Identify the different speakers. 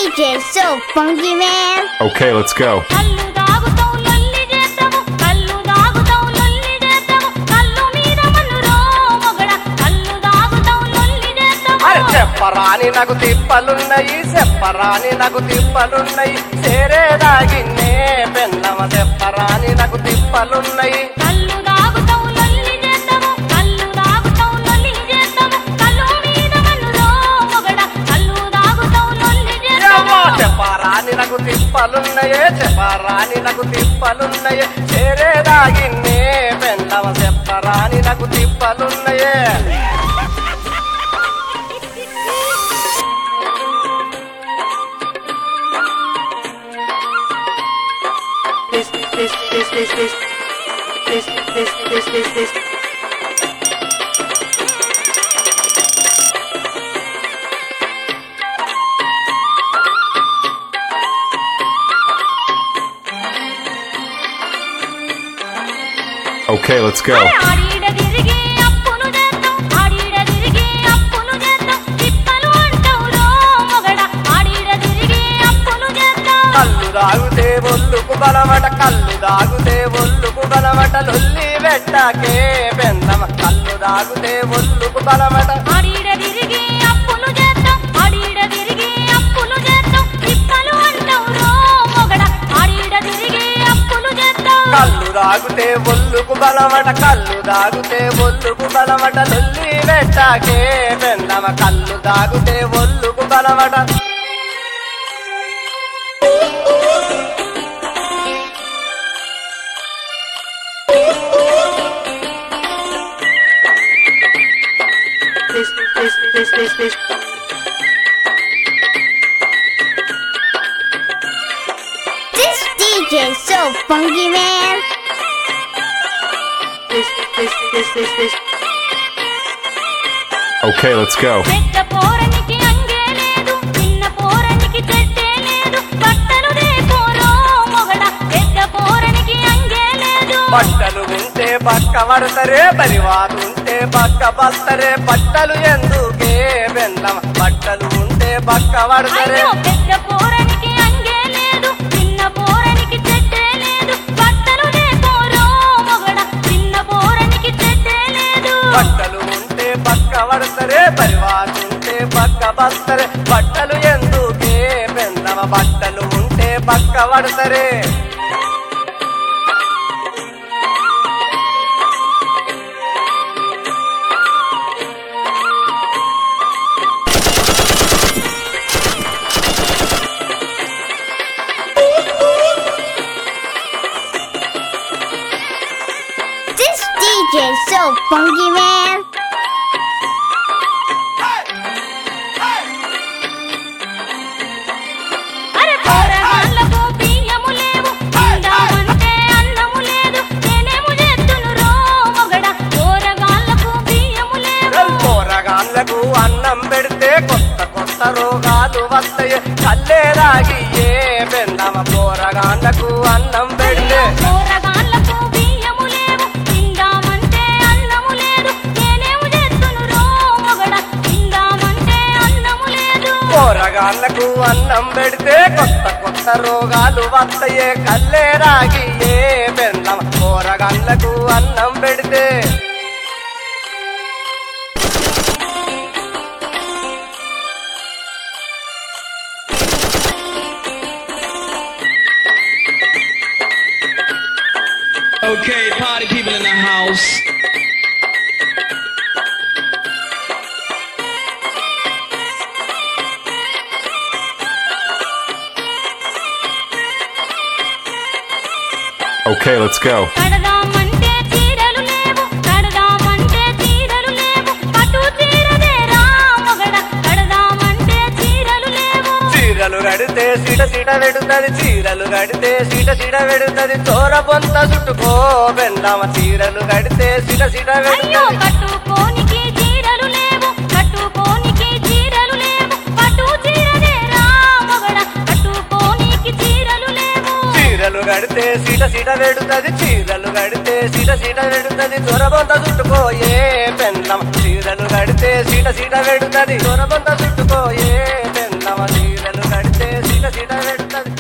Speaker 1: DJ so funky man.
Speaker 2: Okay, let's go.
Speaker 3: కళ్ళు దాగుతాం లొల్లి చేద్దాము కళ్ళు దాగుతాం లొల్లి చేద్దాము కళ్ళు మీద మన్నురో మొగడ కళ్ళు దాగుతాం లొల్లి
Speaker 4: అరే
Speaker 3: చేద్దాము
Speaker 4: చెప్పరాని నాకు తిప్పలున్నాయి చెప్పరాని నాకు తిప్పలున్నాయి సేరేదాగిన్నే పెన్నమ చెప్పరాని నాకు తిప్పలున్నాయి
Speaker 3: కళ్ళు దాగుతాం లొల్లి చేద్దాము కళ్ళు దాగుతాం లొల్లి చేద్దాము కళ్ళు మీద మన్నురో మొగడ కళ్ళు దాగుతాం లొల్లి
Speaker 4: యవ్వా,
Speaker 3: చేద్దాము
Speaker 4: చెప్పరాని నాకు తిప్పలున్నాయే చెప్పరాని నాకు తిప్పలున్నాయే చేరేదాగిన్నే పెన్నమ చెప్పరాని నాకు తిప్పలున్నాయే
Speaker 5: this, this, this, this, this, this, this, this, this, this.
Speaker 2: Okay, let's go.
Speaker 3: ఆడిడ తిరిగి అప్పును చేద్దాం ఆడిడ తిరిగి అప్పును చేద్దాం తిప్పలు అంటావు రో మొగడ ఆడిడ తిరిగి అప్పును చేద్దాం
Speaker 4: కళ్ళు దాగుతే ఒళ్ళుకు బలమట కళ్ళు దాగుతే ఒళ్ళుకు బలమట లొల్లి పెట్టకే పెందమ కళ్ళు దాగుతే ఒళ్ళుకు బలమట
Speaker 3: ఆడిడ తిరిగి అప్పులు చేద్దాం ఆడిడ తిరిగి అప్పులు చేద్దాం తిప్పలు అంటావు రో మొగడ ఆడిడ తిరిగి అప్పులు చేద్దాం
Speaker 4: కళ్ళు దాగుతే ఒళ్ళుకు బలమట కళ్ళు దాగుతే ఒళ్ళుకు బలమట లొల్లి పెట్టకే పెందమ కళ్ళు దాగుతే ఒళ్ళుకు బలమట
Speaker 5: This, this, this, this, this.
Speaker 1: This DJ so funky man.
Speaker 5: This, this, this, this, this.
Speaker 2: Okay, let's go.
Speaker 3: పెద్ద పోరనికి అంగే లేదు చిన్న పోరనికి చెట్టే లేదు బట్టలు దేపోరో మొగడ పెద్ద పోరనికి అంగే లేదు
Speaker 4: బట్టలు ఉంటే పక్క పడతరే పరివారు ఉంటే పక్క బస్తరే బట్టలు ఎందుకే పెందమ బట్టలు ఉంటే పక్క పడతరే
Speaker 3: అయ్యో పెద్ద పోరనికి అంగే లేదు చిన్న పోరనికి చెట్టే లేదు బట్టలు దేపోరో మొగడ చిన్న పోరనికి చెట్టే లేదు
Speaker 4: బట్టలు ఉంటే పక్క పడతరే పరివారు ఉంటే పక్క బస్తరే బట్టలు ఎందుకే పెందమ బట్టలు ఉంటే పక్క పడతరే
Speaker 1: This DJ so funky man.
Speaker 3: అరే పోరగాళ్ళకు బియ్యము లేవు తిందామంటే అన్నము లేదు నేనేము చేస్తును రో మొగడ పోరగాళ్ళకు బియ్యము లేవు
Speaker 4: పోరగాన్లకు అన్నం పెడితే కొత్త కొత్త రోగాలు వస్తాయి కల్లేరాగి ఏ పెందమ పోరగాన్లకు అన్నం పెడితే
Speaker 3: పోరగాళ్ళకు బియ్యము లేవు తిందామంటే అన్నము లేదు నేనేము చేస్తును రో మొగడ తిందామంటే అన్నము లేదు
Speaker 4: పోరగాన్లకు అన్నం పెడితే కొత్త కొత్త రోగాలు వస్తాయే కల్లేరాగి ఏ పెందమ పోరగాన్లకు అన్నం పెడితే
Speaker 6: Okay, party people in the house.
Speaker 2: Okay, let's go.
Speaker 3: కడదామంటే చీరలు లేవు కడదామంటే చీరలు లేవు పట్టు చీరదేరా మొగడ కడదామంటే చీరలు లేవు
Speaker 4: చీరలు కడితే సిట సిట వెడుతది చీరలు కడితే సిట సిట వెడుతది చోర పొంత చుట్టుకో బెండమ చీరలు కడితే సిట సిట
Speaker 3: అయ్యో
Speaker 4: వెడుతది
Speaker 3: కట్టుకోనికి చీరలు లేవు కట్టుకోనికి చీరలు లేవు పట్టు చీరదేరా మొగడ కట్టుకోనికి చీరలు లేవు
Speaker 4: చీరలు కడితే సిట సిట వెడుతది చీరలు కడితే సిట సిట వెడుతది చొరబొంత చుట్టుకోయే పెన్నమ చీరలు కడితే సిట సిట వెడుతది చొరబొంత చుట్టుకోయే పెన్నమ చీరలు కడితే సిట సిట పెడతది